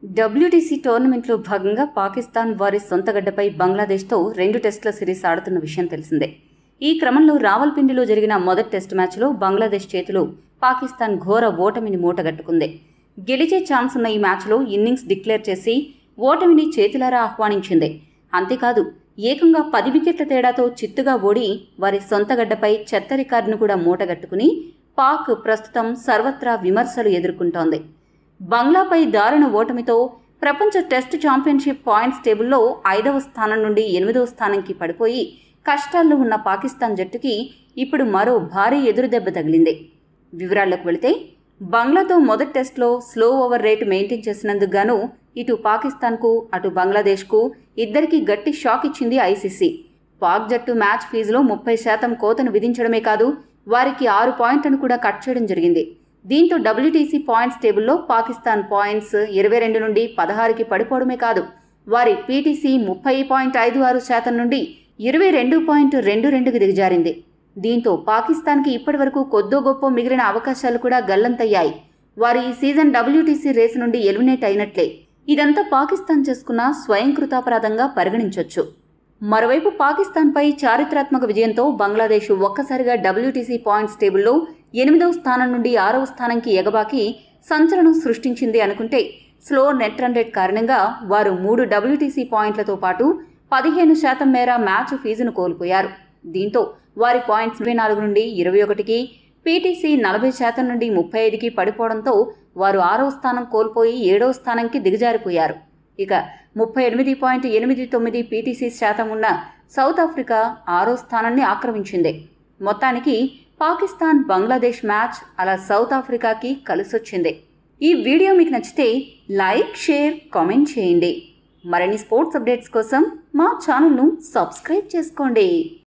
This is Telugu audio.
డబ్ల్యూటీసీ టోర్నమెంట్లో భాగంగా పాకిస్తాన్ వారి సొంత గడ్డపై బంగ్లాదేశ్తో రెండు టెస్టుల సిరీస్ ఆడుతున్న విషయం తెలిసిందే ఈ క్రమంలో రావల్పిండిలో జరిగిన మొదటి టెస్టు మ్యాచ్లో బంగ్లాదేశ్ చేతిలో పాకిస్తాన్ ఘోర ఓటమిని మూటగట్టుకుంది గెలిచే ఛాన్స్ ఉన్న ఈ మ్యాచ్లో ఇన్నింగ్స్ డిక్లేర్ చేసి ఓటమిని చేతులారా ఆహ్వానించింది అంతేకాదు ఏకంగా పది వికెట్ల తేడాతో చిత్తుగా ఓడి వారి సొంత గడ్డపై చెత్త రికార్డును కూడా మూటగట్టుకుని పాక్ ప్రస్తుతం సర్వత్రా విమర్శలు ఎదుర్కొంటోంది బంగ్లాపై దారుణ ఓటమితో ప్రపంచ టెస్ట్ ఛాంపియన్షిప్ పాయింట్స్ టేబుల్లో ఐదవ స్థానం నుండి ఎనిమిదవ స్థానంకి పడిపోయి కష్టాల్లో ఉన్న పాకిస్తాన్ జట్టుకి ఇప్పుడు మరో భారీ ఎదురుదెబ్బ తగిలింది వివరాల్లోకి వెళితే బంగ్లాతో మొదటి టెస్ట్లో స్లో ఓవర్ రేటు మెయింటైన్ చేసినందుకు గాను ఇటు పాకిస్తాన్కు అటు బంగ్లాదేశ్కు ఇద్దరికీ గట్టి షాక్ ఇచ్చింది ఐసీసీ పాక్ జట్టు మ్యాచ్ ఫీజులో ముప్పై శాతం కోతను విధించడమే కాదు వారికి ఆరు పాయింట్లను కూడా కట్ చేయడం జరిగింది దీంతో డబ్ల్యూటీసీ పాయింట్స్ టేబుల్లో పాకిస్తాన్ పాయింట్స్ ఇరవై రెండు నుండి పదహారుకి పడిపోవడమే కాదు వారి పీటీసీ ముప్పై పాయింట్ ఐదు ఆరు శాతం నుండి ఇరవై రెండు పాయింట్ రెండు రెండుకి దిగజారింది దీంతో పాకిస్తాన్కి ఇప్పటివరకు కొద్దో గొప్ప మిగిలిన అవకాశాలు కూడా గల్లంతయ్యాయి వారు ఈ సీజన్ డబ్ల్యూటీసీ రేసు నుండి ఎలిమినేట్ అయినట్లే ఇదంతా పాకిస్తాన్ చేసుకున్న స్వయంకృతాపరాధంగా పరిగణించొచ్చు మరోవైపు పాకిస్తాన్పై చారిత్రాత్మక విజయంతో బంగ్లాదేశ్ ఒక్కసారిగా డబ్ల్యూటీసీ పాయింట్స్ టేబుల్లో ఎనిమిదవ స్థానం నుండి ఆరవ స్థానంకి ఎగబాకి సంచలనం సృష్టించింది అనుకుంటే స్లో నెట్ రన్ రేట్ కారణంగా వారు మూడు డబ్ల్యూటీసీ పాయింట్లతో పాటు పదిహేను శాతం మేర మ్యాచ్ ఫీజును కోల్పోయారు దీంతో వారి పాయింట్స్ ఇరవై నాలుగు నుండి ఇరవై ఒకటికి పీటీసీ నలభై శాతం నుండి ముప్పై ఐదుకి పడిపోవడంతో వారు ఆరవ స్థానం కోల్పోయి ఏడవ స్థానంకి దిగజారిపోయారు ఇక ముప్పై ఎనిమిది పాయింట్ ఎనిమిది తొమ్మిది పీటీసీ శాతం ఉన్న సౌత్ ఆఫ్రికా ఆరో స్థానాన్ని ఆక్రమించింది మొత్తానికి పాకిస్తాన్ బంగ్లాదేశ్ మ్యాచ్ అలా సౌత్ ఆఫ్రికాకి కలిసొచ్చింది ఈ వీడియో మీకు నచ్చితే లైక్ షేర్ కామెంట్ చేయండి మరిన్ని స్పోర్ట్స్ అప్డేట్స్ కోసం మా ఛానల్ను సబ్స్క్రైబ్ చేసుకోండి